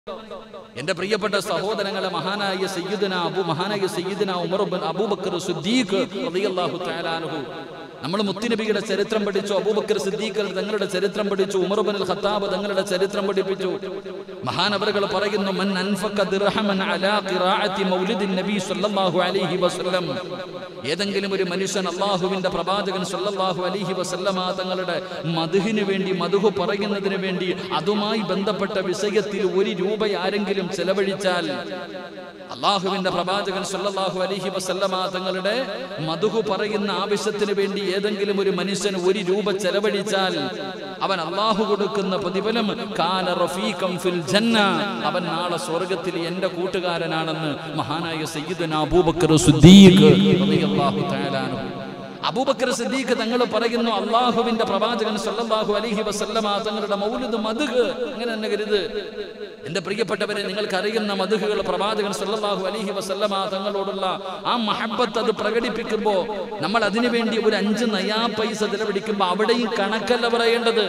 എന്റെ പ്രിയപ്പെട്ട സഹോദരങ്ങളെ മഹാനായ സയ്യിദന അബു മഹാനായ സയ്യിദന ഉമർ ബിൻ അബൂബക്കർ സിദ്ദീഖ് റളിയല്ലാഹു തആല അൻഹു നമ്മൾ മുത്തുനബിയുടെ ചരിത്രം പഠിച്ചു അബൂബക്കർ സിദ്ദീഖ് തങ്ങളുടെ ചരിത്രം പഠിച്ചു ഉമർ ബിൻ അൽ ഖത്താബ് തങ്ങളുടെ ചരിത്രം പഠിപ്പിച്ചു മഹാനവറുകൾ പറയുന്നു മൻ അൻഫക ദിർഹമൻ അലാ ഖിറാഅത്തി മൗലിദിൻ നബി സല്ലല്ലാഹു അലൈഹി വസല്ലം ഏതെങ്കിലും ഒരു മനുഷ്യൻ അള്ളാഹുവിന്റെ പ്രവാചകൻ സല്ലല്ലാഹു അലൈഹി വസല്ലമ തങ്ങളുടെ മധുഹിന് വേണ്ടി മധുഹു പറയുന്നതിന് വേണ്ടി അതുമായി ബന്ധപ്പെട്ട വിഷയത്തിൽ ഒരു രൂപ ആരെങ്കിലും ചെലവഴിച്ചാൽ അള്ളാഹുവിന്റെ പ്രവാചകൻ സല്ലല്ലാഹു അലൈഹി വസല്ലമ തങ്ങളുടെ മധുഹു പറയുന്ന ആവശ്യത്തിന് വേണ്ടി ഏതെങ്കിലും ഒരു മനുഷ്യൻ ഒരു രൂപ ചെലവഴിച്ചാൽ അവൻ അള്ളാഹു കൊടുക്കുന്ന പ്രതിഫലം കാന റഫീഖം ഫിൽ ജന്ന അവൻ നാളെ സ്വർഗത്തിൽ എന്റെ കൂട്ടുകാരനാണെന്ന് മഹാനായ സയ്യിദുന അബൂബക്കർ സിദ്ദീഖ് റളിയല്ലാഹു തആല അൻഹു അബൂബക്കർ സിദ്ദീഖ് തങ്ങൾ പറയുന്നു അള്ളാഹുവിന്റെ പ്രവാചകൻ സല്ലല്ലാഹു അലൈഹി വസല്ലമ തങ്ങളുടെ മൗലിദ് മധുഹ് അങ്ങനെ തന്നെ കരുത് എന്റെ പ്രിയപ്പെട്ടവരെ നിങ്ങൾക്ക് അറിയുന്ന മധുഹുകൾ പ്രവാചകൻ സല്ലല്ലാഹു അലൈഹി വസല്ലമ തങ്ങളോടുള്ള ആ മഹബത്ത് അത് പ്രകടിപ്പിക്കുമ്പോൾ നമ്മൾ അതിനു വേണ്ടി ഒരു അഞ്ച് നയാ പൈസ ചെലവഴിക്കുമ്പോൾ അവിടെയും കണക്കല്ല പറയേണ്ടത്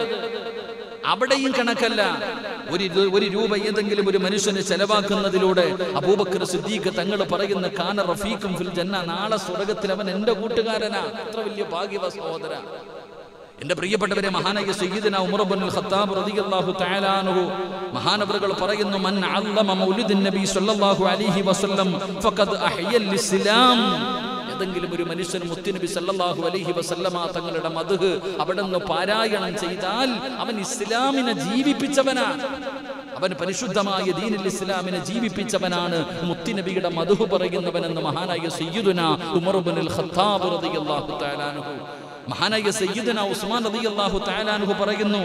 അവിടെയും കണക്കല്ല ഒരു ഇത് ഒരു രൂപ ഏതെങ്കിലും ഒരു മനുഷ്യന് ചെലവാക്കുന്നതിലൂടെ അബൂബക്കർ സിദ്ദീഖ് തങ്ങൾ പറയുന്ന കാന റഫീഖും ഫിൽ ജന്ന നാളെ സ്വർഗത്തിൽ അവൻ എന്റെ കൂട്ടുകാരനാ അത്ര വലിയ ഭാഗ്യവ സഹോദര എന്റെ പ്രിയപ്പെട്ടവരെ മഹാനായ സയ്യിദന ഉമർ ഇബ്നുൽ ഖത്താബ് റളിയല്ലാഹു തആല അൻഹു മഹാനവറുകൾ പറയുന്നു മൻ അല്ലമ മൗലിദിൻ നബി സല്ലല്ലാഹു അലൈഹി വസല്ലം ഫഖദ് അഹ്യൽ ഇസ്ലാം ഏതെങ്കിലും ഒരു മനുഷ്യൻ മുത്തുനബി സല്ലല്ലാഹു അലൈഹി വസല്ലമ തങ്ങളുടെ മധുഹ് അവിടെ നിന്ന് പാരായണം ചെയ്താൽ അവൻ ഇസ്ലാമിനെ ജീവിപ്പിച്ചവനാണ് അവൻ പരിശുദ്ധമായ ദീനിൽ ഇസ്ലാമിനെ ജീവിപ്പിച്ചവനാണ് മുത്തുനബിയുടെ മധുഹ് പറയുന്നവനെന്ന് മഹാനായ സയ്യിദുന ഉമർ ഇബ്നുൽ ഖത്താബ് റളിയല്ലാഹു തആല അൻഹു മഹാനായ സയ്യിദുന ഉസ്മാൻ റളിയല്ലാഹു തആല അൻഹു പറയുന്നു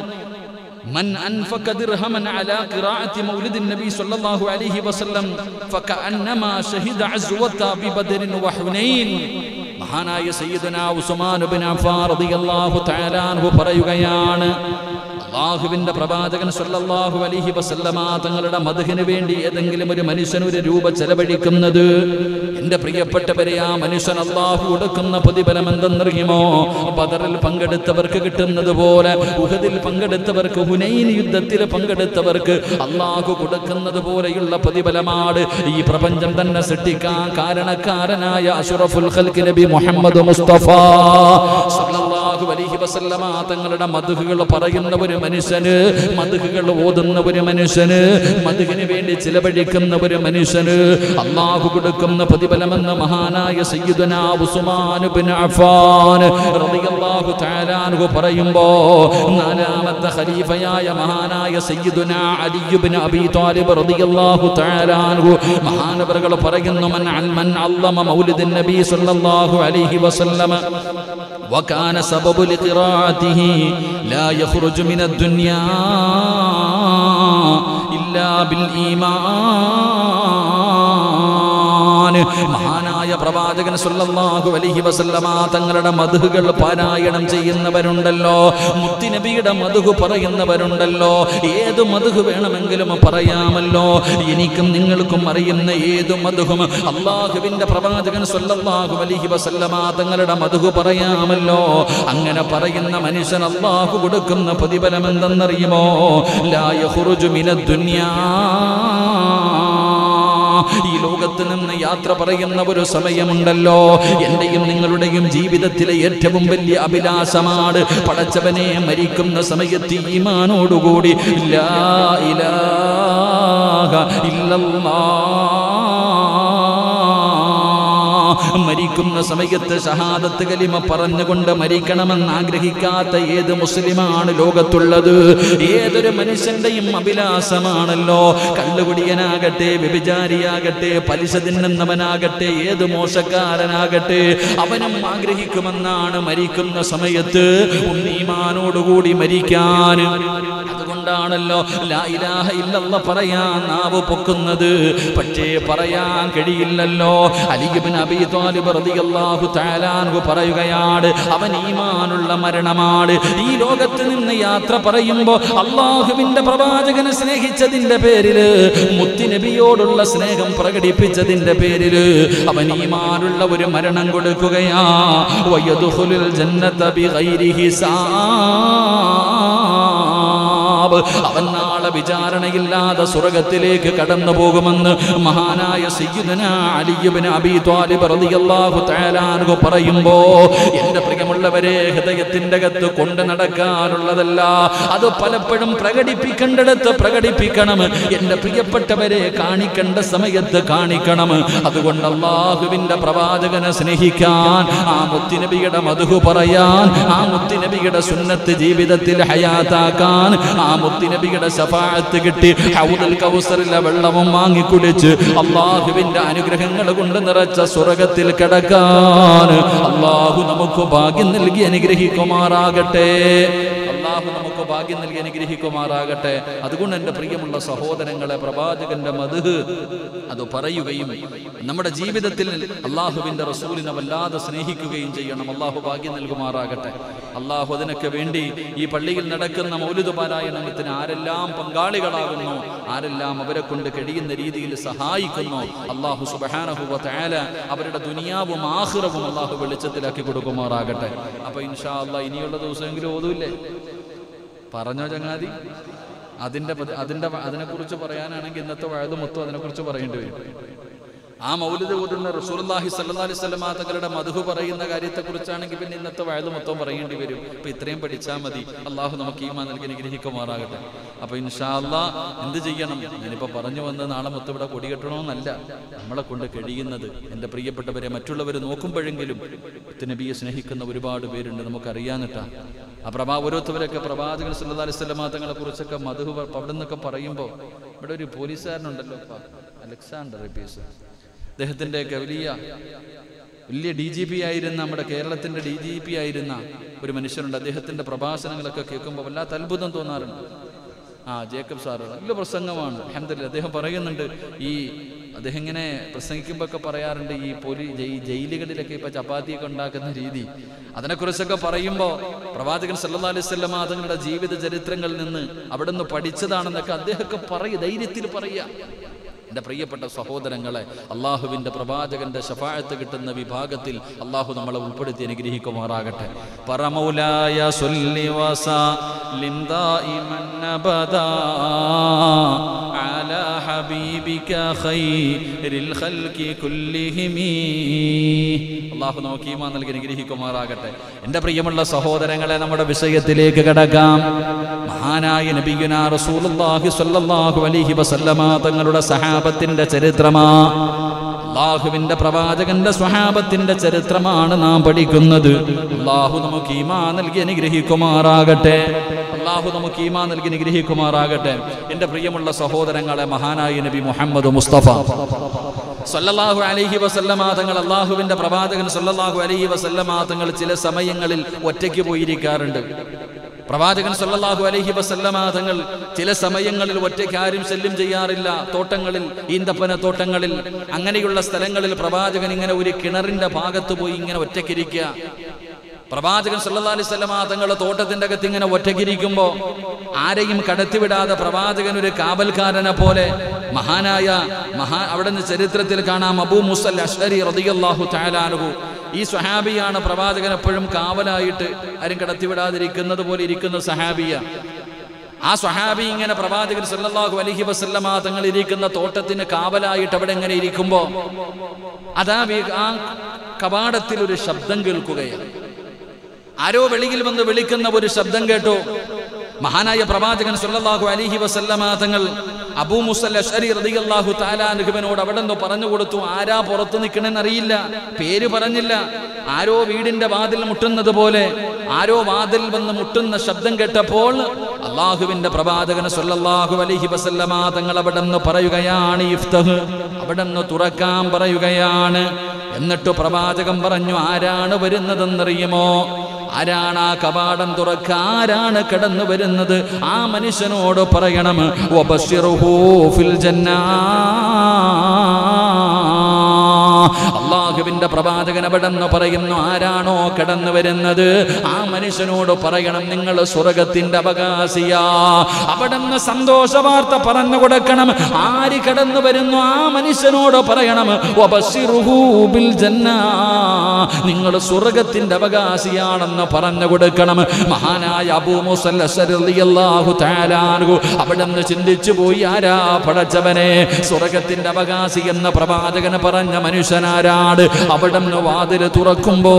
من أنفق درهما على قراءة مولد النبي صلى الله عليه وسلم فكأنما شهد عزوة ببدر وحنين മഹാനായ സയ്യിദന ഉസ്മാൻ ബിൻ അഫ്ഫാൻ റളിയല്ലാഹു തആല അൻഹു പറയുകയാണ് അള്ളാഹുവിന്റെ പ്രവാചകൻ സല്ലല്ലാഹു അലൈഹി വസല്ലമ തങ്ങളുടെ മദ്ഹിന് വേണ്ടി ഏതെങ്കിലും ഒരു മനുഷ്യൻ ഒരു രൂപ ചെലവഴിക്കുന്നത് എന്റെ പ്രിയപ്പെട്ടവരെ ആ മനുഷ്യൻ അള്ളാഹു കൊടുക്കുന്ന പ്രതിഫലം എന്തെന്നറിയുമോ ബദറിൽ പങ്കെടുത്തവർക്ക് കിട്ടുന്നത് പോലെ ഉഹദിൽ പങ്കെടുത്തവർക്ക് ഹുനൈൻ യുദ്ധത്തിൽ പങ്കെടുത്തവർക്ക് അള്ളാഹു കൊടുക്കുന്നത് പോലെയുള്ള പ്രതിഫലമാണ് ഈ പ്രപഞ്ചം തന്നെ സൃഷ്ടിക്കാൻ കാരണക്കാരനായ അഷറഫുൽ ഖൽക്ക് നബി മുഹമ്മദ് മുസ്തഫ സല്ലല്ലാഹു അലൈഹി വസല്ലമ തങ്ങളുടെ മധുഹുകൾ പറയുന്ന ഒരു മനുഷ്യന് മധുഹുകൾ ഓതുന്ന ഒരു മനുഷ്യന് മധുഹിന് വേണ്ടി ചിലവഴിക്കുന്ന ഒരു മനുഷ്യന് അള്ളാഹു കൊടുക്കുന്ന പ്രതിഫലമെന്ന് മഹാനായ സയ്യിദുന ഉസ്മാൻ ബിൻ അഫ്ഫാൻ റളിയല്ലാഹു തആല അൻഹു പറയുമ്പോ നാലാമത്തെ ഖലീഫയായ മഹാനായ സയ്യിദുന അലി ഇബ്നു അബീ ത്വാലിബ് റളിയല്ലാഹു തആല അൻഹു മഹാനവറുകൾ പറയുന്നു മൻ അൽമൻ അല്ലമ മൗലിദ് നബി സല്ലല്ലാഹു അലൈഹി വസല്ലമ وكان سبب لقراءته لا يخرج من الدنيا إلا بالإيمان മഹാനായ പ്രവാചകൻ സല്ലല്ലാഹു അലൈഹി വസല്ലമ തങ്ങളുടെ മധുഹുകൾ പാരായണം ചെയ്യുന്നവരുണ്ടല്ലോ മുത്തിനബിയുടെ മധുഹു പറയുന്നവരുണ്ടല്ലോ ഏത് മധുഹു വേണമെങ്കിലും പറയാമല്ലോ എനിക്കും നിങ്ങൾക്കും അറിയുന്ന ഏത് മധുഹും അള്ളാഹുവിന്റെ പ്രവാചകൻ സല്ലല്ലാഹു അലൈഹി വസല്ലമ തങ്ങളുടെ മധുഹു പറയാമല്ലോ അങ്ങനെ പറയുന്ന മനുഷ്യൻ അള്ളാഹു കൊടുക്കുന്ന പ്രതിഫലം എന്തെന്നറിയുമോ ലാ യഖ്റുജു മിനദ് ദുനിയാ ഈ ലോകത്ത് നിന്ന് യാത്ര പറയുന്ന ഒരു സമയമുണ്ടല്ലോ എന്റെയും നിങ്ങളുടെയും ജീവിതത്തിലെ ഏറ്റവും വലിയ അഭിലാഷമാണ് പടച്ചവനെ മരിക്കുന്ന സമയത്ത് ഈമാനോടുകൂടി ലാ ഇലാഹ ഇല്ലല്ലാഹ് മരിക്കുന്ന സമയത്ത് ഷഹാദത്ത് കലിമ പറഞ്ഞുകൊണ്ട് മരിക്കണമെന്ന് ആഗ്രഹിക്കാത്ത ഏത് മുസ്ലിമാണ് ലോകത്തുള്ളത് ഏതൊരു മനുഷ്യന്റെയും അഭിലാഷമാണല്ലോ കള്ളുകുടിയനാകട്ടെ വ്യഭിചാരിയാകട്ടെ പലിശ തിന്നുന്നവനാകട്ടെ ഏത് മോശക്കാരനാകട്ടെ അവനും ആഗ്രഹിക്കുമെന്നാണ് മരിക്കുന്ന സമയത്ത് ഉണ്ണീമാനോടുകൂടി മരിക്കാൻ അതുകൊണ്ടാണല്ലോ ലാ ഇലാഹ ഇല്ലല്ല പറയാൻ നാവ് പൊക്കുന്നത് പക്ഷേ പറയാൻ കഴിയില്ലല്ലോ അലിബിൻ അബി താലിബ് റളിയല്ലാഹു തആല അൻഹു പറയുകയാണ് അവൻ ഈമാനുള്ള മരണമാണ് ഈ ലോകത്ത് നിന്ന് യാത്ര പറയുമ്പോൾ അള്ളാഹുവിന്റെ പ്രവാചകനെ സ്നേഹിച്ചതിന്റെ പേരില് മുത്തിനബിയോടുള്ള സ്നേഹം പ്രകടിപ്പിച്ചതിന്റെ പേരില് അവൻ ഈമാനുള്ള ഒരു മരണം കൊടുക്കുകയാ വയദുഖുലുൽ ജന്നത ബിഗൈരി ഹിസാബ് അവൻ നാളെ നാളെ വിചാരണയില്ലാതെ സ്വർഗത്തിലേക്ക് കടന്നു പോകുമെന്ന് മഹാനായ സയ്യിദന അലിയുബിന് അബി ത്വാലിബ് റളിയല്ലാഹു തആല അൻഹു പറയുമ്പോ എന്റെ പ്രിയമുള്ളവരെ ഹൃദയത്തിന്റെ അകത്ത് കൊണ്ട് നടക്കാനുള്ളതല്ല അത് പലപ്പോഴും പ്രകടിപ്പിക്കേണ്ടിടത്ത് പ്രകടിപ്പിക്കണം എന്റെ പ്രിയപ്പെട്ടവരെ കാണിക്കേണ്ട സമയത്ത് കാണിക്കണം അതുകൊണ്ട് അള്ളാഹുവിന്റെ പ്രവാചകനെ സ്നേഹിക്കാൻ ആ മുത്തുനബിയുടെ മധു പറയാൻ ആ മുത്തുനബിയുടെ സുന്നത്ത് ജീവിതത്തിൽ ഹയാത്താക്കാൻ ആ മുത്തുനബിയുടെ ശഫാഅത്ത് കിട്ടി ഹൗദുൽ കൗസറിലെ വെള്ളവും വാങ്ങിക്കുടിച്ച് അള്ളാഹുവിന്റെ അനുഗ്രഹങ്ങൾ കൊണ്ട് നിറച്ച സ്വർഗത്തിൽ കിടക്കാൻ അള്ളാഹു നമുക്ക് ഭാഗ്യം നൽകി അനുഗ്രഹിക്കുമാറാകട്ടെ അള്ളാഹു നമുക്ക് ഭാഗ്യം നൽകി അനുഗ്രഹിക്കുമാറാകട്ടെ അതുകൊണ്ട് എൻ്റെ പ്രിയമുള്ള സഹോദരങ്ങളെ പ്രവാചകന്റെ മധു അത് പറയുകയും നമ്മുടെ ജീവിതത്തിൽ അള്ളാഹുവിൻ്റെ റസൂലിനെ വല്ലാതെ സ്നേഹിക്കുകയും ചെയ്യണം അള്ളാഹു ഭാഗ്യം നൽകുമാറാകട്ടെ അള്ളാഹു അതിനൊക്കെ വേണ്ടി ഈ പള്ളിയിൽ നടക്കുന്ന മൗലിക പാരായണത്തിന് ആരെല്ലാം പങ്കാളികളാകുന്നു ആരെല്ലാം അവരെ കൊണ്ട് കഴിയുന്ന രീതിയിൽ സഹായിക്കുന്നു അള്ളാഹു സുബഹാനഹുവ തയാല അവരുടെ ദുനിയാവും ആഹ്റവും അള്ളാഹു വെളിച്ചത്തിലാക്കി കൊടുക്കുമാറാകട്ടെ അപ്പൊ ഇൻഷാ അള്ളാഹ് ഇനിയുള്ള ദിവസമെങ്കിലും ഓതൂല്ലേ പറഞ്ഞോ ചങ്ങാതി അതിന്റെ പതി- അതിന്റെ വ- അതിനെക്കുറിച്ച് പറയാനാണെങ്കിൽ ഇന്നത്തെ വഴുത് മൊത്തം അതിനെക്കുറിച്ച് പറയേണ്ടി വരും ആ മൗലിദ് ഓതുന്ന റസൂലുള്ളാഹി സ്വല്ലല്ലാഹി അലൈഹി വസല്ലമ തങ്ങളുടെ മധു പറയുന്ന കാര്യത്തെക്കുറിച്ചാണെങ്കിൽ പിന്നെ ഇന്നത്തെ വഴുത് മൊത്തം പറയേണ്ടി വരും അപ്പൊ ഇത്രയും പഠിച്ചാൽ മതി അള്ളാഹു നമുക്ക് ഈ നൽകി അനുഗ്രഹിക്കുമാറാകട്ടെ അപ്പൊ ഇൻഷാ അല്ലാ എന്ത് ചെയ്യണം ഞാനിപ്പോ പറഞ്ഞു വന്ന് നാളെ മൊത്തം ഇവിടെ കൊടികെട്ടണമെന്നല്ല നമ്മളെ കൊണ്ട് കഴിയുന്നത് എൻ്റെ പ്രിയപ്പെട്ടവരെ മറ്റുള്ളവർ നോക്കുമ്പോഴെങ്കിലും നബിയെ സ്നേഹിക്കുന്ന ഒരുപാട് പേരുണ്ട് നമുക്കറിയാന്നിട്ടാ ആ പ്രഭാ ഓരോരുത്തവരൊക്കെ പ്രവാചകൻ സല്ലല്ലാഹി അലൈഹി വസല്ലമ തങ്ങളെ കുറിച്ചൊക്കെ മധു പ- അവിടെ നിന്നൊക്കെ പറയുമ്പോൾ ഇവിടെ ഒരു പോലീസുകാരനുണ്ടല്ലോ ഇപ്പൊ, അലക്സാണ്ടർ എബീസ് അദ്ദേഹത്തിൻ്റെയൊക്കെ വലിയ വലിയ ഡി ജി പി ആയിരുന്ന നമ്മുടെ കേരളത്തിന്റെ ഡി ജി പി ആയിരുന്ന ഒരു മനുഷ്യനുണ്ട് അദ്ദേഹത്തിന്റെ പ്രഭാഷണങ്ങളൊക്കെ കേൾക്കുമ്പോൾ വല്ലാത്ത അത്ഭുതം തോന്നാറുണ്ട് ആ ജേക്കബ് സാറ് നല്ല പ്രസംഗമാണ് അഹമ്മദില്ല അദ്ദേഹം പറയുന്നുണ്ട് ഈ അദ്ദേഹം ഇങ്ങനെ പ്രസംഗിക്കുമ്പോൾ ഒക്കെ പറയാറുണ്ട് ഈ പോലീ ജയി- ജയിലുകളിലൊക്കെ ഇപ്പൊ ചപ്പാത്തിയൊക്കെ ഉണ്ടാക്കുന്ന രീതി അതിനെക്കുറിച്ചൊക്കെ പറയുമ്പോൾ പ്രവാചകൻ സല്ലല്ലാഹു അലൈഹി വസല്ലമ തങ്ങളുടെ ജീവിത ചരിത്രങ്ങളിൽ നിന്ന് അവിടെ നിന്ന് പഠിച്ചതാണെന്നൊക്കെ അദ്ദേഹമൊക്കെ പറയും ധൈര്യത്തിൽ പറയുക എൻ്റെ പ്രിയപ്പെട്ട സഹോദരങ്ങളെ അള്ളാഹുവിൻ്റെ പ്രവാചകന്റെ ശഫായത്ത് കിട്ടുന്ന വിഭാഗത്തിൽ അള്ളാഹു നമ്മളെ ഉൾപ്പെടുത്തി അനുഗ്രഹിക്കുമാറാകട്ടെ പറമൗലായ സൊല്ലി വസലിം ദായിമൻ അബദാ على حبيبك خير الخلق كلهم അള്ളാഹു നമുക്ക് ഈമാൻ നൽകി അനുഗ്രഹിക്കുമാറാകട്ടെ എൻ്റെ പ്രിയമുള്ള സഹോദരങ്ങളെ നമ്മുടെ വിഷയത്തിലേക്ക് കടക്കാം മഹാനായ നബിയുന റസൂലുള്ളാഹി സ്വല്ലല്ലാഹു അലൈഹി വസല്ലമ തങ്ങളുടെ സഹാബത്തിന്റെ ചരിത്രമാ അള്ളാഹുവിന്റെ പ്രവാചകന്റെ സ്വഹാബത്തിന്റെ ചരിത്രമാണ് നാം പഠിക്കുന്നത് അള്ളാഹു നമുക്ക് ഈമാ നൽകി അനുഗ്രഹിക്കുമാറാകട്ടെ അള്ളാഹു നമുക്ക് ഈമാ നൽകി അനുഗ്രഹിക്കുമാറാകട്ടെ എൻ്റെ പ്രിയമുള്ള സഹോദരങ്ങളെ മഹാനായ നബി മുഹമ്മദ് മുസ്തഫ സല്ലല്ലാഹു അലൈഹി വസല്ലമ തങ്ങൾ അള്ളാഹുവിന്റെ പ്രവാചകൻ സല്ലല്ലാഹു അലൈഹി വസല്ലമ തങ്ങൾ ചില സമയങ്ങളിൽ ഒറ്റയ്ക്ക് പോയിരിക്കാറുണ്ട് പ്രവാചകൻ സല്ലല്ലാഹു അലൈഹി വസല്ലമ തങ്ങൾ ചില സമയങ്ങളിൽ ഒറ്റയ്ക്ക് ആരും ശല്യം ചെയ്യാറില്ല തോട്ടങ്ങളിൽ ഈന്തപ്പന തോട്ടങ്ങളിൽ അങ്ങനെയുള്ള സ്ഥലങ്ങളിൽ പ്രവാചകൻ ഇങ്ങനെ ഒരു കിണറിന്റെ ഭാഗത്ത് പോയി ഇങ്ങനെ ഒറ്റയ്ക്കിരിക്കുക പ്രവാചകൻ സല്ലല്ലാഹു അലൈഹി വസല്ലമ തങ്ങളുടെ തോട്ടത്തിന്റെ അകത്ത് ഇങ്ങനെ ഒറ്റയ്ക്കിരിക്കുമ്പോൾ ആരെയും കടത്തിവിടാതെ പ്രവാചകൻ ഒരു കാവൽക്കാരനെ പോലെ മഹാനായ മഹാ അവിടെ നിന്ന് ചരിത്രത്തിൽ കാണാം അബൂ മുസൽ അഷ്അരി റളിയല്ലാഹു തആല അൻഹു ഈ സ്വഹാബിയാണ് പ്രവാചകൻ എപ്പോഴും കാവലായിട്ട് ആരും കടത്തിവിടാതിരിക്കുന്നത് പോലെ ഇരിക്കുന്ന സഹാബിയ ആ സ്വഹാബി ഇങ്ങനെ പ്രവാചകൻ സല്ലല്ലാഹു അലൈഹി വസല്ലമ തങ്ങൾ ഇരിക്കുന്ന തോട്ടത്തിന് കാവലായിട്ട് അവിടെ ഇങ്ങനെ ഇരിക്കുമ്പോ അതാ വി- ആ കവാടത്തിൽ ഒരു ശബ്ദം കേൾക്കുകയാണ് ആരോ വെളിയിൽ വന്ന് വിളിക്കുന്ന ഒരു ശബ്ദം കേട്ടു മഹാനായ പ്രവാചകൻ സല്ലല്ലാഹു അലൈഹി വസല്ലമ തങ്ങൾ അബൂ മുസൽ അഷ്അരി റളിയല്ലാഹു തആല അനുഹുവിനോട് അവിടെ നിന്ന് പറഞ്ഞു കൊടുത്തു ആരാ പുറത്ത് നിൽക്കണമെന്ന് അറിയില്ല പേര് പറഞ്ഞില്ല ആരോ വീടിന്റെ വാതിൽ മുട്ടുന്നത് പോലെ ആരോ വാതിൽ വന്ന് മുട്ടുന്ന ശബ്ദം കേട്ടപ്പോൾ അള്ളാഹുവിന്റെ പ്രവാചകൻ സല്ലല്ലാഹു അലൈഹി വസല്ലമ തങ്ങൾ അവിടെ നിന്ന് പറയുകയാണ് ഇഫ്തഹ് അവിടെ നിന്ന് തുറക്കാൻ പറയുകയാണ് എന്നിട്ട് പ്രവാചകൻ പറഞ്ഞു ആരാണ് വരുന്നതെന്നറിയുമോ ആരാണ് ആ കവാടം തുറക്ക ആരാണ് കടന്നു വരുന്നത് ആ മനുഷ്യനോട് പറയണം വബശ്ശിറുഹു ഫിൽ ജന്നാ. അള്ളാഹു അള്ളാഹുവിന്റെ പ്രവാചകൻ അവിടെ നിന്ന് പറയുന്നു ആരാണോ കടന്നു വരുന്നത് ആ മനുഷ്യനോട് പറയണം നിങ്ങൾ സ്വർഗത്തിന്റെ അവകാശിയാ അവിടെ നിന്ന് സന്തോഷ വാർത്ത പറഞ്ഞു കൊടുക്കണം ആര് കടന്നു വരുന്നു ആ മനുഷ്യനോട് പറയണം വബശ്ശിറുഹു ബിൽ ജന്ന നിങ്ങൾ സ്വർഗത്തിന്റെ അവകാശിയാണെന്ന് പറഞ്ഞു കൊടുക്കണം മഹാനായ അബൂ മുസല്ല റളിയല്ലാഹു തആല അൻഹു അവിടെ നിന്ന് ചിന്തിച്ചു പോയി ആരാ പടച്ചവനെ സ്വർഗത്തിന്റെ അവകാശി എന്ന പ്രവാചകന് പറഞ്ഞ മനുഷ്യനാരാട് അവിടെ നിന്ന് വാതിൽ തുറക്കുമ്പോ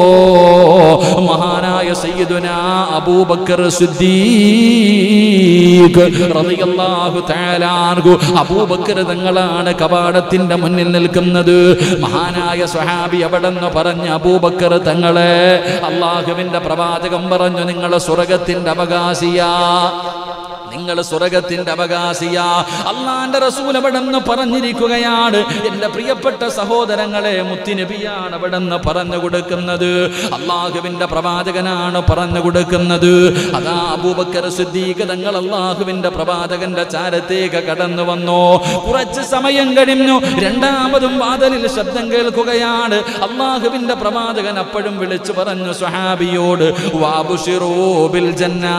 മഹാനായ സയ്യിദുന അബൂബക്കർ സിദ്ദീഖ് റളിയല്ലാഹു തആല അൻഹു അബൂബക്കർ തങ്ങളാണ് കവാടത്തിന്റെ മുന്നിൽ നിൽക്കുന്നത് മഹാനായ സ്വഹാബി അവിടെ നിന്ന് പറഞ്ഞ അബൂബക്കർ തങ്ങളെ അള്ളാഹുവിന്റെ പ്രവാചകം പറഞ്ഞു നിങ്ങൾ സ്വർഗത്തിന്റെ അവകാശിയാ നിങ്ങൾ സ്വർഗത്തിന്റെ അവകാശിയാ അള്ളാന്റെ റസൂൽ അവിടെ നിന്ന് പറഞ്ഞിരിക്കുകയാണ് എന്റെ പ്രിയപ്പെട്ട സഹോദരങ്ങളെ മുത്തിനബിയാണ് അവിടെ നിന്ന് പറഞ്ഞു കൊടുക്കുന്നത് അള്ളാഹുവിന്റെ പ്രവാചകനാണ് പറഞ്ഞു കൊടുക്കുന്നത് അതാ അബൂബക്കർ സിദ്ദീഖ് തങ്ങൾ അള്ളാഹുവിന്റെ പ്രവാചകന്റെ ചാരത്തേക്ക് കടന്നു വന്നു കുറച്ച് സമയം കഴിഞ്ഞു രണ്ടാമതും വാതിലിൽ ശബ്ദം കേൾക്കുകയാണ് അള്ളാഹുവിന്റെ പ്രവാചകൻ അപ്പോഴും വിളിച്ചു പറഞ്ഞു സ്വഹാബിയോട് വാബുഷിറോ ബിൽ ജന്നാ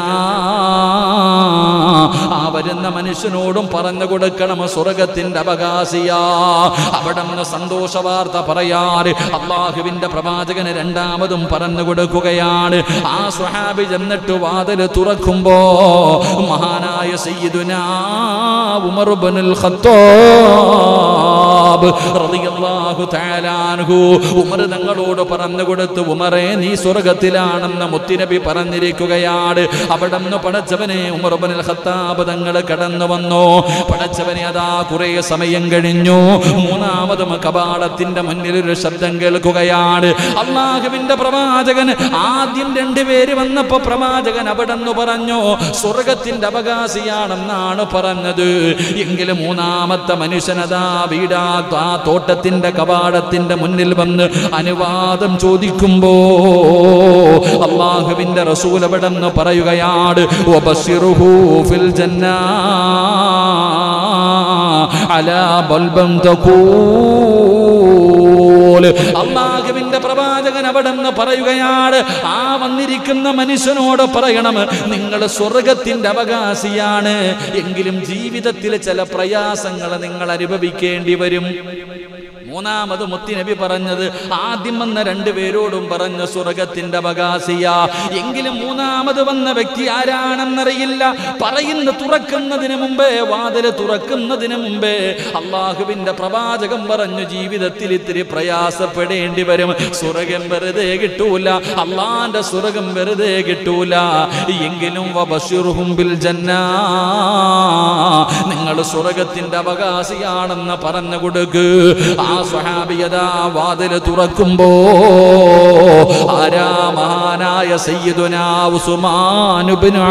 ആ വരുന്ന മനുഷ്യനോടും പറഞ്ഞു കൊടുക്കണം സ്വർഗത്തിന്റെ അവകാശിയാ അവിടെ നിന്ന് സന്തോഷ വാർത്ത പറയാറ് അള്ളാഹുവിന്റെ പ്രവാചകന് രണ്ടാമതും പറഞ്ഞു കൊടുക്കുകയാണ് ആ സ്വഹാബി ചെന്നിട്ട് വാതിൽ തുറക്കുമ്പോ മഹാനായ സയ്യിദുനാ ഉമർ ഇബ്നുൽ ഖത്താബ് റളിയല്ലാഹു തആല അൻഹു ഉമർ തങ്ങളോട് പറഞ്ഞു കൊടുത്തു ഉമറേ നീ സ്വർഗത്തിലാണെന്ന് മുത്തിനബി പറഞ്ഞിരിക്കുകയാണ് അവിടെ നിന്ന് പടച്ചവനെ ഉമർ ഇബ്നുൽ ഖത്താബ് തങ്ങൾ കടന്നു വന്നു പടച്ചവനെ അതാ കുറെ സമയം കഴിഞ്ഞു മൂന്നാമതും കപാടത്തിന്റെ മുന്നിൽ ഒരു ശബ്ദം കേൾക്കുകയാണ് അള്ളാഹുവിന്റെ പ്രവാചകൻ ആദ്യം രണ്ടുപേര് വന്നപ്പോ പ്രവാചകൻ അവിടെ നിന്ന് പറഞ്ഞു സ്വർഗത്തിന്റെ അവകാശിയാണെന്നാണ് പറഞ്ഞത് എങ്കിലും മൂന്നാമത്തെ മനുഷ്യനതാ വീടാ ആ തോട്ടത്തിന്റെ കവാടത്തിന്റെ മുന്നിൽ വന്ന് അനുവാദം ചോദിക്കുമ്പോ അള്ളാഹുവിന്റെ റസൂൽ അവിടെ നിന്ന് പറയുകയാണ് "വബശ്ശിറുഹു ഫിൽ ജന്നാ അലാ ബൽബം തഖൂൽ അള്ളാഹുവിന്റെ പ്രവാചകൻ അവിടെ നിന്ന് പറയുകയാണ് ആ വന്നിരിക്കുന്ന മനുഷ്യനോട് പറയണം നിങ്ങൾ സ്വർഗത്തിന്റെ അവകാശിയാണ് എങ്കിലും ജീവിതത്തിൽ ചില പ്രയാസങ്ങൾ നിങ്ങൾ അനുഭവിക്കേണ്ടി വരും മൂന്നാമത് മുത്തിനബി പറഞ്ഞത് ആദ്യം വന്ന രണ്ടുപേരോടും പറഞ്ഞു സ്വർഗത്തിന്റെ അവകാശിയ എങ്കിലും മൂന്നാമത് വന്ന വ്യക്തി ആരാണെന്നറിയില്ല പറയുന്ന തുറക്കുന്നതിന് മുമ്പേ വാതില് തുറക്കുന്നതിന് മുമ്പേ അള്ളാഹുവിന്റെ പ്രവാചകം പറഞ്ഞു ജീവിതത്തിൽ ഇത്തിരി പ്രയാസപ്പെടേണ്ടി വരും സ്വർഗം വെറുതെ കിട്ടൂല അള്ളാന്റെ സ്വർഗം വെറുതെ കിട്ടൂല എങ്കിലും വബശിറുഹും ബിൽ ജന്നാ നിങ്ങൾ സ്വർഗത്തിന്റെ അവകാശിയാണെന്ന് പറഞ്ഞു കൊടുക്ക് ആ സ്വഹാബിയതാ വാതിൽ തുറക്കുമ്പോ ആരാ മഹാനായ സയ്യിദുനാ ഉസ്മാൻ ഇബ്നു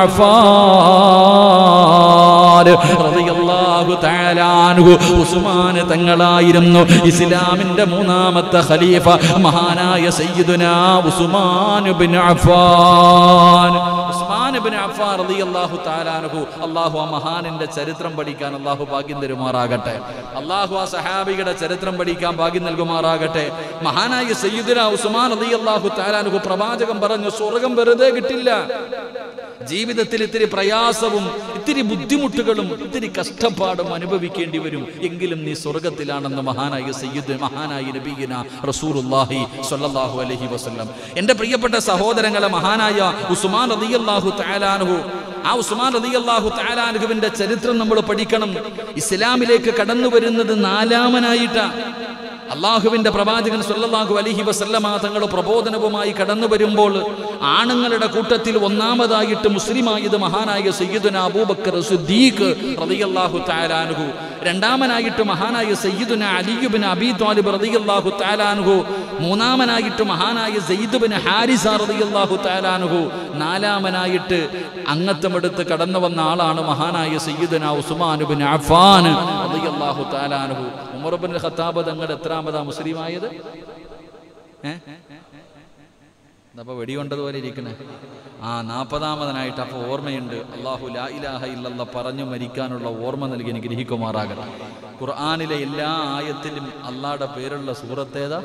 അഫ്ഫാൻ റളിയല്ലാഹു തആല അൻഹു ഉസ്മാൻ തങ്ങളായിരുന്നു ഇസ്ലാമിന്റെ മൂന്നാമത്തെ ഖലീഫ മഹാനായ സയ്യിദുനാ ഉസ്മാൻ ഇബ്നു അഫ്ഫാൻ ഉസ്മാൻ ഇബ്നു അഫ്ഫാൻ റളിയല്ലാഹു തആല അൻഹു അല്ലാഹു ആ മഹാനിന്റെ ചരിത്രം പഠിക്കാൻ അല്ലാഹു ഭാഗ്യം തരുമാറാകട്ടെ അല്ലാഹു ആ സഹാബിയുടെ ചരിത്രം പഠിക്കാൻ ഭാഗ്യം നൽകുമാറാകട്ടെ മഹാനായ സയ്യിദുന ഉസ്മാൻ റളിയല്ലാഹു തആല അൻഹു പ്രവാചകൻ പറഞ്ഞു സ്വർഗം വെറുതെ കിട്ടില്ല ജീവിതത്തിൽ ഇത്തിരി പ്രയാസവും ഇത്തിരി ബുദ്ധിമുട്ടുകളും ഇത്തിരി കഷ്ടപ്പാടും അനുഭവിക്കേണ്ടി വരും എങ്കിലും നീ സ്വർഗത്തിലാണെന്ന് മഹാനായ സയ്യിദ് മഹാനായ നബീന റസൂലുള്ളാഹി സ്വല്ലല്ലാഹു അലൈഹി വസല്ലം എൻ്റെ പ്രിയപ്പെട്ട സഹോദരങ്ങളെ മഹാനായ ഉസ്മാൻ റളിയല്ലാഹു തആലാൻഹു ആ ഉസ്മാൻ റളിയല്ലാഹു തആലാൻഹുവിന്റെ ചരിത്രം നമ്മൾ പഠിക്കണം ഇസ്ലാമിലേക്ക് കടന്നു വരുന്നത് നാലാമനായിട്ടാണ് അള്ളാഹുവിന്റെ പ്രവാചകൻ സല്ലല്ലാഹു അലൈഹി വസല്ലമ തങ്ങൾ പ്രബോധനവുമായി കടന്നു വരുമ്പോൾ ആണുങ്ങളുടെ കൂട്ടത്തിൽ ഒന്നാമതായിട്ട് മുസ്ലിമായത് മഹാനായ സയ്യിദുന അബൂബക്കർ സിദ്ദീഖ് റളിയല്ലാഹു തആല അൻഹു രണ്ടാമനായിട്ട് മഹാനായ സയ്യിദുന അലിയുബിൻ അബി ത്വാലിബ് റളിയല്ലാഹു തആല അൻഹു മൂന്നാമനായിട്ട് മഹാനായ സയ്യിദുബിൻ ഹാരിസ റളിയല്ലാഹു തആല അൻഹു നാലാമനായിട്ട് അംഗത്വമെടുത്ത് കടന്നു വന്ന ആളാണ് മഹാനായ സയ്യിദുന ഉസ്മാൻ ബിൻ അഫ്ഫാൻ റളിയല്ലാഹു തആല അൻഹു ഉമർ ബിൻ ഖത്താബ് തങ്ങൾ എത്രാമതാ മുസ്ലിമായത് ഏ അപ്പൊ വെടികൊണ്ടതുപോലെ ഇരിക്കണേ ആ നാൽപ്പതാമതനായിട്ട് അപ്പോൾ ഓർമ്മയുണ്ട് അള്ളാഹു ലാ ഇലാഹ ഇല്ലല്ല പറഞ്ഞു മരിക്കാനുള്ള ഓർമ്മ നൽകി അനുഗ്രഹിക്കുമാറാകട്ടെ ഖുർആാനിലെ എല്ലാ ആയത്തിലും അള്ളാടെ പേരുള്ള സൂറത്തേതാ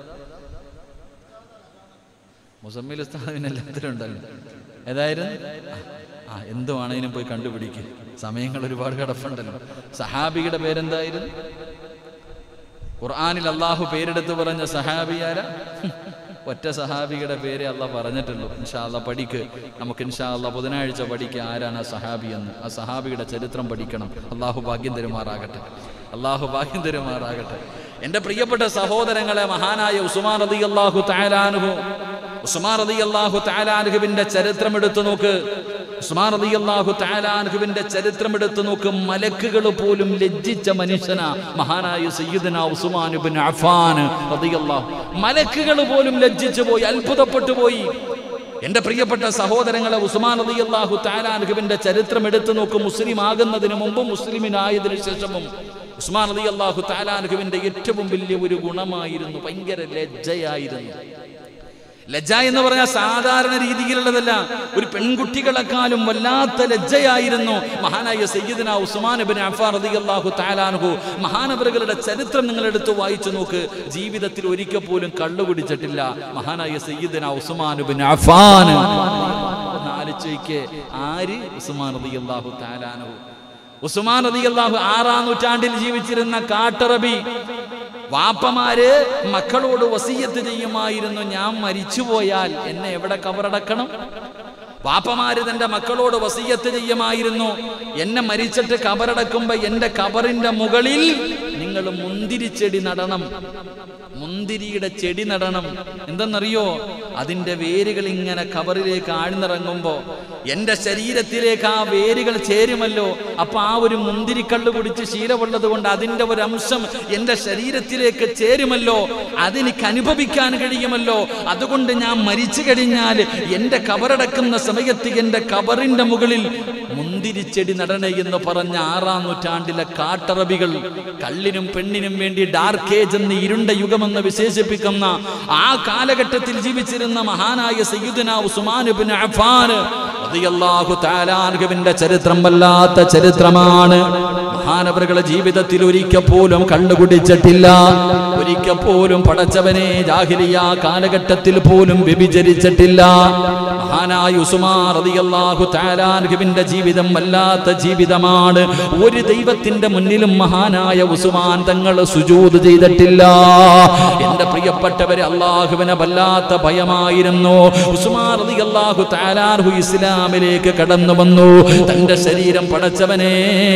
മുസമ്മിൽ ഉസ്താദിന് എല്ലാത്തിലും ഉണ്ടല്ലോ ഏതായിരുന്നു ആ എന്തുവാണേലും പോയി കണ്ടുപിടിക്കും സമയങ്ങൾ ഒരുപാട് കിടപ്പുണ്ടല്ലോ സഹാബിയുടെ പേരെന്തായിരുന്നു ഖുർആാനിൽ അള്ളാഹു പേരെടുത്ത് പറഞ്ഞ സഹാബിയാര ഒറ്റ സഹാബിയുടെ പേരെ അള്ളാഹ് പറഞ്ഞിട്ടുള്ളൂ ഇൻഷാ അള്ളാഹ് പഠിക്ക് നമുക്ക് ഇൻഷാ അള്ളാഹ് ബുധനാഴ്ച പഠിക്കുക ആരാണ് ആ സഹാബി എന്ന് ആ സഹാബിയുടെ ചരിത്രം പഠിക്കണം അള്ളാഹു ഭാഗ്യം തരുമാറാകട്ടെ അള്ളാഹു ഭാഗ്യം തരുമാറാകട്ടെ എൻ്റെ പ്രിയപ്പെട്ട സഹോദരങ്ങളെ മഹാനായ ഉസ്മാൻ റതി അള്ളാഹു താലാനുഹു ഉസ്മാൻ റതി അള്ളാഹു താലാനുഹുവിന്റെ ചരിത്രം എടുത്തു നോക്ക് ഉസ്മാൻ റതി അള്ളാഹു താലാനുഹുവിന്റെ ചരിത്രം എടുത്തു നോക്ക് മലക്കുകൾ പോലും ലജ്ജിച്ച മനുഷ്യന മഹാനായ സയ്യിദന ഉസ്മാൻ ഇബ്നു അഫ്ഫാൻ റളിയല്ലാഹു മലക്കുകൾ പോലും ലജ്ജിച്ചു പോയി അത്ഭുതപ്പെട്ടു പോയി എന്റെ പ്രിയപ്പെട്ട സഹോദരങ്ങളെ ഉസ്മാൻ റളിയല്ലാഹു താലാനുഹുവിന്റെ ചരിത്രം എടുത്തു നോക്ക് മുസ്ലിം ആകുന്നതിന് മുമ്പും മുസ്ലിമിനായതിനു ശേഷവും ഉസ്മാൻ റളിയല്ലാഹു താലാനുഹുവിന്റെ ഏറ്റവും വലിയ ഒരു ഗുണമായിരുന്നു ഭയങ്കര ലജ്ജയായിരുന്നു ലജ്ജ എന്ന് പറഞ്ഞാൽ സാധാരണ രീതിയിലുള്ളതല്ല ഒരു പെൺകുട്ടികളെക്കാളും വല്ലാത്ത ലജ്ജയായിരുന്നു മഹാനായ സയ്യിദന ഉസ്മാൻ ബിൻ അഫാൻ റളിയല്ലാഹു തആലാൻഹു മഹാനവറുകളുടെ ചരിത്രം നിങ്ങൾ എടുത്ത് വായിച്ചു നോക്ക് ജീവിതത്തിൽ ഒരിക്കൽ പോലും കള്ളു കുടിച്ചിട്ടില്ല മഹാനായ സയ്യിദന ഉസ്മാൻ ബിൻ അഫാൻ ഒന്ന് ആലോചിക്ക് ആര് ഉസ്മാൻ റളിയല്ലാഹു തആലാൻഹു ഉസ്മാൻ റളിയല്ലാഹു ആറാം നൂറ്റാണ്ടിൽ ജീവിച്ചിരുന്ന കാട്ടറബി വാപ്പമാര് മക്കളോട് വസീയത്ത് ചെയ്യുമായിരുന്നു ഞാൻ മരിച്ചുപോയാൽ എന്നെ എവിടെ കബറടക്കണം വാപ്പമാര് തന്റെ മക്കളോട് വസീയത്ത് ചെയ്യുമായിരുന്നു എന്നെ മരിച്ചിട്ട് കബറടക്കുമ്പോ എന്റെ കബറിന്റെ മുകളിൽ നിങ്ങൾ മുന്തിരിച്ചെടി നടണം മുന്തിരിയുടെ ചെടി നടണം എന്തെന്നറിയോ അതിന്റെ വേരുകൾ ഇങ്ങനെ കബറിലേക്ക് ആഴ്ന്നിറങ്ങുമ്പോ എന്റെ ശരീരത്തിലേക്ക് ആ വേരുകൾ ചേരുമല്ലോ അപ്പൊ ആ ഒരു മുന്തിരിക്കള്ള് കുടിച്ച് ശീലമുള്ളത് കൊണ്ട് അതിന്റെ ഒരു അംശം എന്റെ ശരീരത്തിലേക്ക് ചേരുമല്ലോ അതെനിക്ക് അനുഭവിക്കാൻ കഴിയുമല്ലോ അതുകൊണ്ട് ഞാൻ മരിച്ചു കഴിഞ്ഞാൽ എന്റെ കബറടക്കുന്ന സമയത്ത് എന്റെ കബറിന്റെ മുകളിൽ മുന്തിരിച്ചെടി നടണേ എന്ന് പറഞ്ഞ ആറാം നൂറ്റാണ്ടിലെ കാട്ടറബികൾ കള്ളിനും പെണ്ണിനും വേണ്ടി ഡാർക്ക് ഏജ് എന്ന് ഇരുണ്ട യുഗമെന്ന് വിശേഷിപ്പിക്കുന്ന ആ കാലഘട്ടത്തിൽ ജീവിച്ചിരുന്ന മഹാനായ സയ്യിദുന ഉസ്മാൻ ഇബ്നു അഫ്ഫാൻ റളിയല്ലാഹു തആല അൻഹുവിന്റെ ചരിത്രം വല്ലാത്ത ചരിത്രമാണ് മഹാനവറുകളുടെ ജീവിതത്തിൽ ഒരിക്കൽ പോലും കണ്ടുകുടിച്ചിട്ടില്ല ഒരിക്കൽ പോലും പടച്ചവനെ ജാഹിലിയ കാലഘട്ടത്തിൽ പോലും വ്യഭിചരിച്ചിട്ടില്ല മഹാനായ ഉസ്മാൻ റളിയല്ലാഹു തആല അൻഹുവിന്റെ ജീവിതം വല്ലാത്ത ജീവിതമാണ് ഒരു ദൈവത്തിന്റെ മുന്നിലും മഹാനായ ഉസ്മാൻ തങ്ങൾ സുജൂദ് ചെയ്തിട്ടില്ല എന്റെ പ്രിയപ്പെട്ടവരെ അള്ളാഹുവിനെ വല്ലാത്ത ഭയമായിരുന്നു ഉസ്മാൻ റളിയല്ലാഹു തആല അൻഹു ഇസ്ലാമിലേക്ക് കടന്നു വന്നു തന്റെ ശരീരം പടച്ചവനെ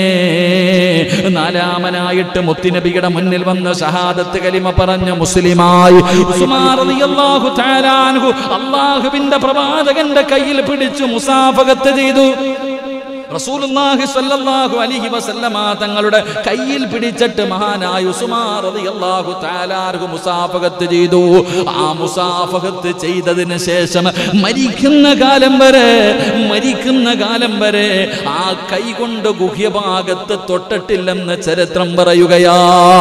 നാലാമനായിട്ട് മുത്തിനബിയുടെ മുന്നിൽ വന്ന് ഷഹാദത്ത് കലിമ പറഞ്ഞ മുസ്ലിമായി ഉസ്മാൻ റളിയല്ലാഹു തആല അൻഹു അള്ളാഹുവിന്റെ പ്രവാചകന്റെ കയ്യിൽ പിടിച്ചു മുസാഫകത്ത് ചെയ്തു റസൂലുള്ളാഹി സ്വല്ലല്ലാഹു അലൈഹി വസല്ലമ തങ്ങളുടെ കയ്യിൽ പിടിച്ചിട്ട് മഹാനായ ഉസ്മാൻ റളിയല്ലാഹു തആല അൻഹു മുസാഫഹത്ത് ചെയ്തു ആ മുസാഫഹത്ത് ചെയ്തതിന് ശേഷം മരിക്കുന്ന കാലം വരെ മരിക്കുന്ന കാലം വരെ ആ കൈ കൊണ്ട് ഗുഹ്യഭാഗത്ത് തൊട്ടിട്ടില്ലെന്ന് ചരിത്രം പറയുകയാ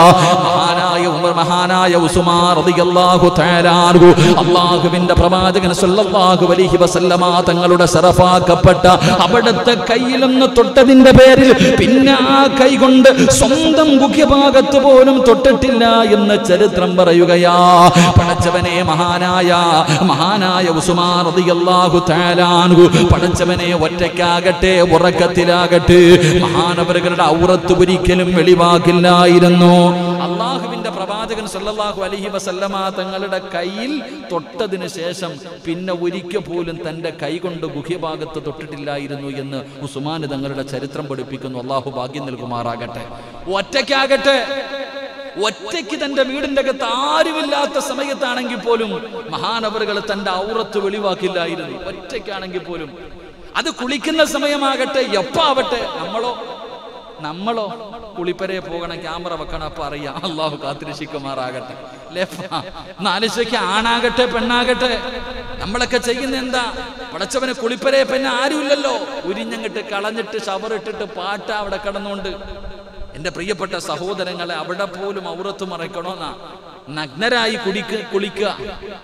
മഹാനായ ഉമർ മഹാനായ ഉസ്മാൻ റളിയല്ലാഹു തആല അൻഹു അല്ലാഹുവിന്റെ പ്രവാചകൻ സ്വല്ലല്ലാഹു അലൈഹി വസല്ലമ തങ്ങളുടെ ശറഫാക്കപ്പെട്ട അവിടുത്തെ കയ്യിൽ ഒന്ന് തൊട്ടതിന്റെ പേരിൽ പിന്നെ ആ കൈ കൊണ്ട് സ്വന്തം മുഖ്യഭാഗത്ത് പോലും തൊട്ടിട്ടില്ല എന്ന് ചരിത്രം പറയുകയാ പടച്ചവനെ മഹാനായ മഹാനായ ഉസ്മാൻ റളിയല്ലാഹു തആല അൻഹു പടച്ചവനെ ഒറ്റയ്ക്കാകട്ടെ ഉറക്കത്തിലാകട്ടെ മഹാനവറുകളുടെ ഔറത്ത് ഒരിക്കലും വെളിവാക്കില്ലായിരുന്നു അള്ളാഹുവിന്റെ പ്രവാചകൻ സല്ലല്ലാഹു അലൈഹി വസല്ലമ തങ്ങളുടെ കയ്യിൽ തൊട്ടതിന് ശേഷം പിന്നെ ഒരിക്കൽ പോലും തന്റെ കൈ കൊണ്ട് ഗുഹ്യഭാഗത്ത് തൊട്ടിട്ടില്ലായിരുന്നു എന്ന് ഉസ്മാൻ തങ്ങളുടെ ചരിത്രം പഠിപ്പിക്കുന്നു അള്ളാഹു ഭാഗ്യം നൽകുമാറാകട്ടെ ഒറ്റയ്ക്കാകട്ടെ ഒറ്റയ്ക്ക് തന്റെ വീടിന്റെ അകത്ത് ആരുമില്ലാത്ത സമയത്താണെങ്കിൽ പോലും മഹാനവറുകൾ തന്റെ ഔറത്ത് വെളിവാക്കില്ലായിരുന്നു ഒറ്റയ്ക്കാണെങ്കിൽ പോലും അത് കുളിക്കുന്ന സമയമാകട്ടെ എപ്പാവട്ടെ നമ്മളോ നമ്മളോ കുളിപ്പരയെ പോകണം ക്യാമറ വെക്കണം അപ്പൊ അറിയാം അള്ളാഹു കാത്തിരക്ഷിക്കുമാറാകട്ടെ നാലിശയ്ക്ക് ആണാകട്ടെ പെണ്ണാകട്ടെ നമ്മളൊക്കെ ചെയ്യുന്ന എന്താ പടച്ചവന് കുളിപ്പരയെ പിന്നെ ആരുമില്ലല്ലോ ഉരിഞ്ഞങ്ങിട്ട് കളഞ്ഞിട്ട് ഷവർ ഇട്ടിട്ട് പാട്ട അവിടെ കിടന്നുകൊണ്ട് എന്റെ പ്രിയപ്പെട്ട സഹോദരങ്ങളെ അവിടെ പോലും ഔറത്ത് മറയ്ക്കണോന്നാ നഗ്നരായി കുടിക്ക് കുളിക്കുക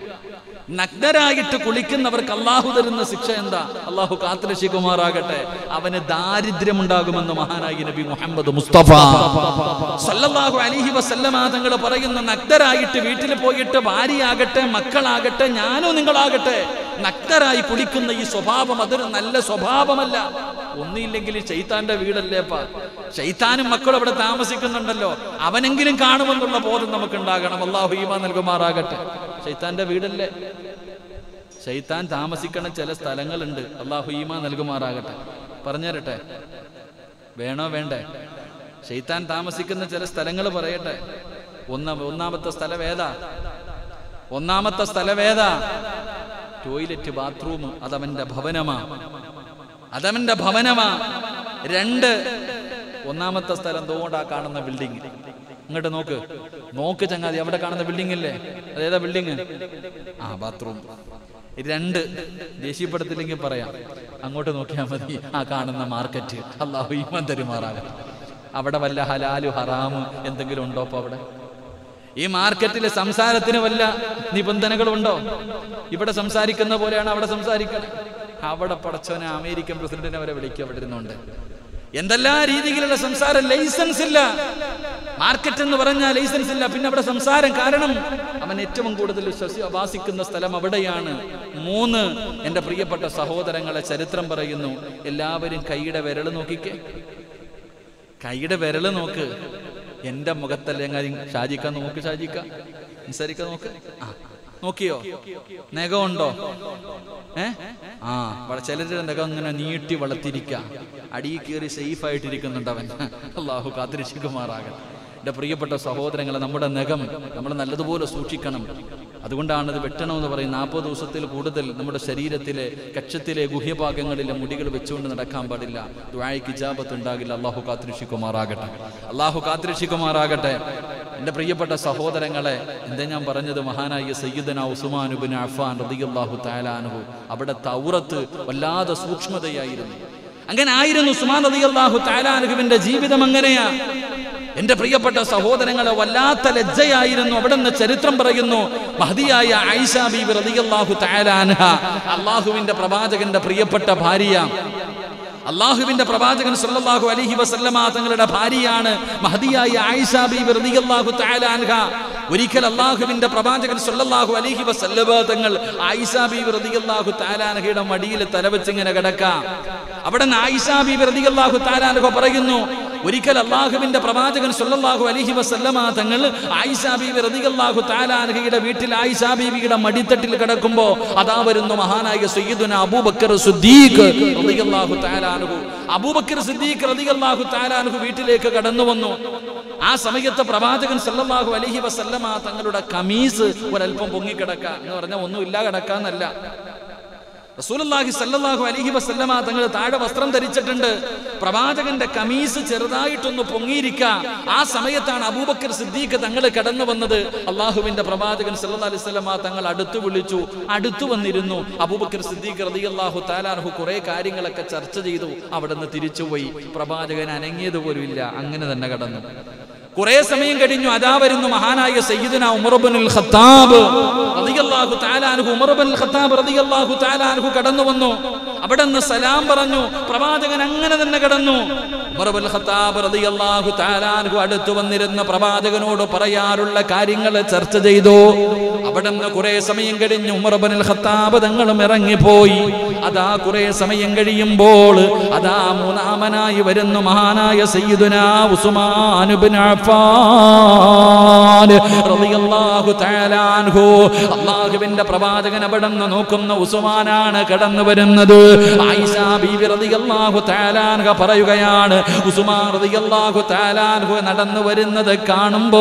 നഗ്നരായിട്ട് കുളിക്കുന്നവർക്ക് അള്ളാഹു തരുന്ന ശിക്ഷ എന്താ അള്ളാഹു കാത്തുരക്ഷിക്കുമാറാകട്ടെ അവന് ദാരിദ്ര്യമുണ്ടാകുമെന്ന് മഹാനായി നബി മുഹമ്മദ് മുസ്തഫ സല്ലല്ലാഹു അലൈഹി വസല്ലമ തങ്ങൾ പറയുന്ന നഗ്നരായിട്ട് വീട്ടിൽ പോയിട്ട് ഭാര്യയാകട്ടെ മക്കളാകട്ടെ ഞാനോ നിങ്ങളാകട്ടെ നഗ്നരായി കുളിക്കുന്ന ഈ സ്വഭാവം അതൊരു നല്ല സ്വഭാവമല്ല ഒന്നില്ലെങ്കിൽ ചൈത്താന്റെ വീടല്ലേപ്പാ ചൈത്താനും മക്കളും അവിടെ താമസിക്കുന്നുണ്ടല്ലോ അവനെങ്കിലും കാണുമെന്നുള്ള ബോധം നമുക്ക് ഉണ്ടാകണം അള്ളാഹു ഈമ നൽകുമാറാകട്ടെ ചൈത്താന്റെ വീടല്ലേ ശൈത്താൻ താമസിക്കണ ചില സ്ഥലങ്ങളുണ്ട് അള്ളാഹു ഈമ നൽകുമാറാകട്ടെ പറഞ്ഞു തരട്ടെ വേണോ വേണ്ടേ ശൈത്താൻ താമസിക്കുന്ന ചില സ്ഥലങ്ങൾ പറയട്ടെ ഒന്ന ഒന്നാമത്തെ സ്ഥലം ഏതാ ഒന്നാമത്തെ സ്ഥലം ഏതാ ടോയ്ലറ്റ് ബാത്റൂം അതവന്റെ ഭവനമാ അതവന്റെ ഭവനമാ രണ്ട് ഒന്നാമത്തെ സ്ഥലം തോണ്ടാ കാണുന്ന ബിൽഡിംഗ് ഇങ്ങോട്ട് നോക്ക് നോക്ക് ചങ്ങാതി അവിടെ കാണുന്ന ബിൽഡിംഗ് ഇല്ലേ അതേതാ ബിൽഡിംഗ് ആ ബാത്റൂം രണ്ട് ദേഷ്യപ്പെടുത്തില്ലെങ്കിൽ പറയാം അങ്ങോട്ട് നോക്കിയാൽ മതി ആ കാണുന്ന മാർക്കറ്റ് അള്ളാഹു ഈമാൻ തരുമാറാകട്ടെ അവിടെ വല്ല ഹലാലു ഹറാമു എന്തെങ്കിലും ഉണ്ടോ അപ്പൊ അവിടെ ഈ മാർക്കറ്റിലെ സംസാരത്തിന് വല്ല നിബന്ധനകളുണ്ടോ ഇവിടെ സംസാരിക്കുന്ന പോലെയാണ് അവിടെ സംസാരിക്കുന്നത് അവിടെ പടച്ചവനെ അമേരിക്കൻ പ്രസിഡന്റിനെ വരെ വിളിക്കുക അവിടെ ഇരുന്നുണ്ട് എന്തെല്ലാം രീതിയിലുള്ള സംസാരം ലൈസൻസ് ഇല്ല മാർക്കറ്റ് എന്ന് പറഞ്ഞാൽ ലൈസൻസ് ഇല്ല പിന്നെ അവിടെ സംസാരം കാരണം അവൻ ഏറ്റവും കൂടുതൽ ശ്വസി- വാസിക്കുന്ന സ്ഥലം അവിടെയാണ് മൂന്ന് എൻ്റെ പ്രിയപ്പെട്ട സഹോദരങ്ങളെ ചരിത്രം പറയുന്നു എല്ലാവരും കൈയുടെ വിരൽ നോക്കിക്കേ കൈയുടെ വിരല് നോക്ക് എന്റെ മുഖത്തല്ലേ കാര്യം ഷാജിക്ക നോക്ക് ഷാജിക്ക നിസാരിക്ക നോക്ക് ആ നോക്കിയോ നഖമുണ്ടോ ഏ ആ വള- ചിലരുടെ നഖം ഇങ്ങനെ നീട്ടി വളർത്തിരിക്ക അടിയിൽ കയറി സേഫ് ആയിട്ടിരിക്കുന്നുണ്ട് അവൻ അള്ളാഹു കാത്തിരക്ഷിക്കുമാറാകട്ടെ എൻ്റെ പ്രിയപ്പെട്ട സഹോദരങ്ങളെ നമ്മുടെ നഖം നമ്മൾ നല്ലതുപോലെ സൂക്ഷിക്കണം അതുകൊണ്ടാണ് ഇത് വെട്ടണമെന്ന് പറയും നാൽപ്പത് ദിവസത്തിൽ കൂടുതൽ നമ്മുടെ ശരീരത്തിലെ കക്ഷത്തിലെ ഗുഹ്യഭാഗങ്ങളിലെ മുടികൾ വെച്ചുകൊണ്ട് നടക്കാൻ പാടില്ല ദ്വായക്ക് ഇജാബത്ത് ഉണ്ടാകില്ല അള്ളാഹു കാത്തിരക്ഷിക്കുമാറാകട്ടെ അള്ളാഹു കാത്തിരക്ഷിക്കുമാറാകട്ടെ എൻ്റെ പ്രിയപ്പെട്ട സഹോദരങ്ങളെ എന്താ ഞാൻ പറഞ്ഞത് മഹാനായ സയ്യിദന ഉസ്മാനുബിൻ അഫാൻ റളിയല്ലാഹു തആലാനുഹു അവിടെ തൗറത്ത് വല്ലാതെ സൂക്ഷ്മതയായിരുന്നു അങ്ങനെ ആയിരുന്നു ഉസ്മാൻ റളിയല്ലാഹു തആലാനുഹുവിന്റെ ജീവിതം അങ്ങനെയാ എന്റെ പ്രിയപ്പെട്ട സഹോദരങ്ങളെ വല്ലാത്ത ലജ്ജയായിരുന്നു അവിടെ നിന്ന് ചരിത്രം പറയുന്നു മഹതിയായ ഐഷ ബീബി റളിയല്ലാഹു തആല അൻഹ അള്ളാഹുവിന്റെ പ്രവാചകന്റെ പ്രിയപ്പെട്ട ഭാര്യ അള്ളാഹുവിന്റെ പ്രവാചകൻ സല്ലല്ലാഹു അലൈഹി വസല്ലമ തങ്ങളുടെ ഭാര്യയാണ് മഹദിയായ ആയിഷ ബീബി റളിയല്ലാഹു തആല അൻഹ ഒരിക്കൽ അള്ളാഹുവിന്റെ പ്രവാചകൻ സല്ലല്ലാഹു അലൈഹി വസല്ലമ തങ്ങൾ ആയിഷ ബീബി റളിയല്ലാഹു തആല അൻഹയുടെ മടിയിൽ തലവെച്ച് ഇങ്ങനെ കിടക്കാം അവിടെ നിന്ന് ആയിഷ ബീബി റളിയല്ലാഹു തആല അൻഹ പറയുന്നു ഒരിക്കൽ അള്ളാഹുവിന്റെ പ്രവാചകൻ സല്ലല്ലാഹു അലൈഹി വസല്ലമ തങ്ങൾ ആയിഷ ബീബി റളിയല്ലാഹു തആല അൻഹയുടെ വീട്ടിൽ ആയിഷ ബീബിയുടെ മടിത്തട്ടിൽ കിടക്കുമ്പോൾ അതാ വരുന്നു മഹാനായ സയ്യിദുന അബൂബക്കർ സിദ്ദീഖ് റളിയല്ലാഹു തആല അൻഹു അബൂബക്കർ സിദ്ദീഖ് റളിയല്ലാഹു തആല അൻഹു വീട്ടിലേക്ക് കടന്നു വന്നു ആ സമയത്ത് പ്രവാചകൻ സല്ലല്ലാഹു അലൈഹി വസല്ലമ തങ്ങളുടെ കമീസ് ഒരല്പം പൊങ്ങിക്കിടക്ക എന്ന് പറഞ്ഞാൽ ഒന്നുമില്ല കിടക്കാന്നല്ല റസൂലുള്ളാഹി സല്ലല്ലാഹു അലൈഹി വസല്ലമ തങ്ങൾ താഴെ വസ്ത്രം ധരിച്ചിട്ടുണ്ട് പ്രവാചകന്റെ കമീസ് ചെറുതായിട്ടൊന്ന് പൊങ്ങിയിരിക്ക ആ സമയത്താണ് അബൂബക്കർ സിദ്ദീഖ് തങ്ങൾ കടന്നു വന്നത് അള്ളാഹുവിന്റെ പ്രവാചകൻ സല്ലല്ലാഹു അലൈഹി വസല്ലമ തങ്ങൾ അടുത്തു വിളിച്ചു അടുത്തു വന്നിരുന്നു അബൂബക്കർ സിദ്ദീഖ് റളിയല്ലാഹു തആലാഹു കുറെ കാര്യങ്ങളൊക്കെ ചർച്ച ചെയ്തു അവിടെ നിന്ന് തിരിച്ചുപോയി പ്രവാചകൻ അനങ്ങിയത് പോലും ഇല്ല അങ്ങനെ തന്നെ കടന്നു കുറെ സമയം കഴിഞ്ഞു അതാ വരുന്നു മഹാനായ സയ്യിദുന ഉമർബനുൽ ഖത്താബ് റളിയല്ലാഹു തആല അൻഹു ഉമർബനുൽ ഖത്താബ് റളിയല്ലാഹു തആല അൻഹു കടന്നു വന്നു അവിടെ നിന്ന് സലാം പറഞ്ഞു പ്രവാചകൻ അങ്ങനെ തന്നെ കടന്നു ഉമർബുൽ ഖത്താബ് റളിയല്ലാഹു തആല അൻഹു അടുത്തു വന്നിരുന്ന പ്രവാചകനോട് പറയാറുള്ള കാര്യങ്ങൾ ചർച്ച ചെയ്തു അവിടെ നിന്ന് കുറെ സമയം കഴിഞ്ഞു ഉമർബനുൽ ഖത്താബ് തങ്ങളും ഇറങ്ങിപ്പോയി അതാ കുറെ സമയം കഴിയുമ്പോൾ അതാ മൂന്നാമനായി വരുന്നു മഹാനായ സയ്യിദുന ഉസ്മാൻ ഇബ്നു അഫ്ഫാൻ റളിയല്ലാഹു തആല അൻഹു അല്ലാഹുവിന്റെ പ്രവാചകൻ അവിടെ നിന്ന് നോക്കുന്ന ഉസ്മാനാണ് കടന്നു വരുന്നത് ആയിഷ ബീവി റളിയല്ലാഹു തആല അൻഹ പറയുകയാണ് ഉസ്മാൻ റളിയല്ലാഹു തആല അൻഹു നടന്നു വരുന്നത് കാണുമ്പോ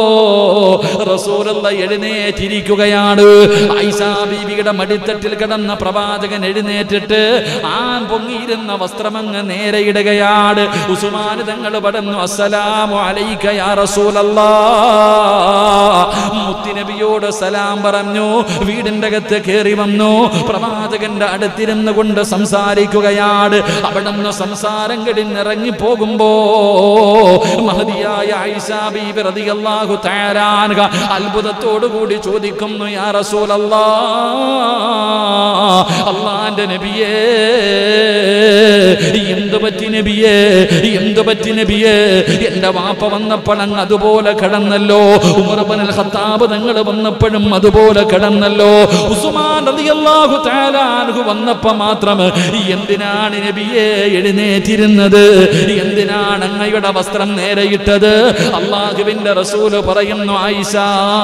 റസൂലുള്ള എഴുന്നേറ്റിരിക്കുകയാണ് ആയിഷ ബീവിയുടെ മടിത്തട്ടിൽ കിടന്ന പ്രവാചകൻ എഴുന്നേറ്റിട്ട് ആൻ പൊങ്ങിയിരുന്ന വസ്ത്രമങ്ങ് നേരെ ഇടുകയാണ് ഉസ്മാൻ തങ്ങൾ പടന്നു അസ്സലാമു അലൈക യാ റസൂലല്ലാ മുത്തുനബിയോട് സലാം പറഞ്ഞു വീടിന്റെ അകത്ത് കയറി വന്നു പ്രവാചകന്റെ അടുത്തിരുന്ന് കൊണ്ട് സംസാരിക്കുകയാണ് അവിടെ നിന്ന് സംസാരം കഴിഞ്ഞിറങ്ങി പോകുമ്പോ മഹതിയായ ആയിഷ ബീബി റളിയല്ലാഹു തആല അൻഹ അത്ഭുതത്തോടു കൂടി ചോദിക്കുന്നു യാ റസൂലല്ലാ അള്ളാന്റെ നബിയേ എന്തു പറ്റി നബിയേ എന്തു പറ്റി നബിയേ എന്റെ വാപ്പ വന്നപ്പോൾ അങ്ങ് അതുപോലെ കടന്നല്ലോ ഉമർബനൽ ഖത്താബ് തങ്ങൾ വന്നപ്പോഴും അതുപോലെ കടന്നല്ലോ ഉസ്മാൻ റളിയല്ലാഹു തആല അൻഹു വന്നപ്പോൾ മാത്രം എന്തിനാണ് നബിയെ എഴുന്നേറ്റിരുന്നത് എന്തിനാണ് അങ്ങയുടെ വസ്ത്രം നേരെയിട്ടത് അള്ളാഹുവിന്റെ റസൂല് പറയുന്നു ആയിഷ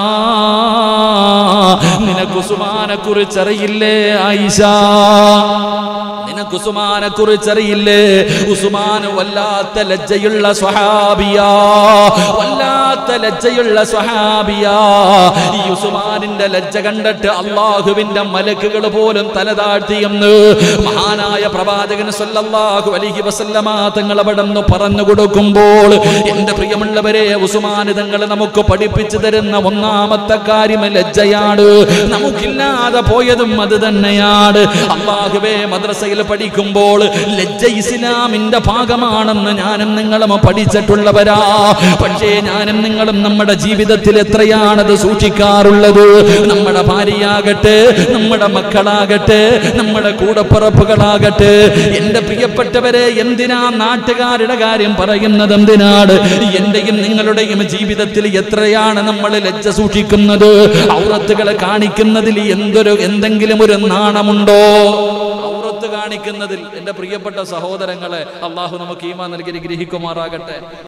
നിനക്ക് ഉസ്മാനെ കുറിച്ചറിയില്ലേ ആയിഷ നിനക്ക് ഉസ്മാനെ കുറിച്ചറിയില്ലേ ഉസ്മാൻ വല്ലാത്ത ലജ്ജയുള്ള സ്വഹാബിയാ വല്ലാത്ത ലജ്ജയുള്ള സ്വഹാബിയാ ഈ ഉസ്മാനിന്റെ ലജ്ജ കണ്ടിട്ട് അള്ളാഹുവിന്റെ മലക്കുകൾ പോലും തലതാഴ്ത്തിയെന്ന് മഹാനായ പ്രവാചകൻ സല്ലല്ലാഹു അലൈഹി വസല്ലമ തങ്ങൾ അവിടെ നിന്ന് പറഞ്ഞു കൊടുക്കുമ്പോൾ എന്റെ പ്രിയമുള്ളവരെ ഉസ്മാൻ തങ്ങൾ നമുക്ക് പഠിപ്പിച്ചു തരുന്ന ഒന്നാമത്തെ കാര്യം ലജ്ജയാണ് നമുക്കില്ലാതെ പോയതും അത് തന്നെയാണ് അള്ളാഹുവേ മദ്രസയിൽ പഠിക്കുമ്പോൾ ലജ്ജ ഇസ്ലാമിന്റെ ഭാഗമാണെന്ന് ഞാനും നിങ്ങളും പഠിച്ചിട്ടുള്ളവരാ പക്ഷേ ഞാനും നിങ്ങളും നമ്മുടെ ജീവിതത്തിൽ എത്രയാണത് സൂക്ഷിക്കാറുള്ളത് നമ്മുടെ ഭാര്യയാകട്ടെ നമ്മുടെ മക്കളാകട്ടെ നമ്മുടെ കൂടപ്പിറപ്പുകളാകട്ടെ എന്റെ പ്രിയപ്പെട്ടവരെ എന്തിനാ നാട്ടുകാരുടെ കാര്യം പറയുന്നത് എന്തിനാണ് എന്റെയും നിങ്ങളുടെയും ജീവിതത്തിൽ എത്രയാണ് നമ്മൾ ലജ്ജ സൂക്ഷിക്കുന്നത് ഔറത്തുകളെ കാണിക്കുന്നതിൽ എന്തൊരു എന്തെങ്കിലും ഒരു നാണമുണ്ടോ ഔറത്ത് കാണിക്കുന്നതിൽ എന്റെ പ്രിയപ്പെട്ട സഹോദരങ്ങളെ അള്ളാഹു നമുക്ക് ഈമാ നൽകി ഗ്രഹിക്കുമാറാകട്ടെ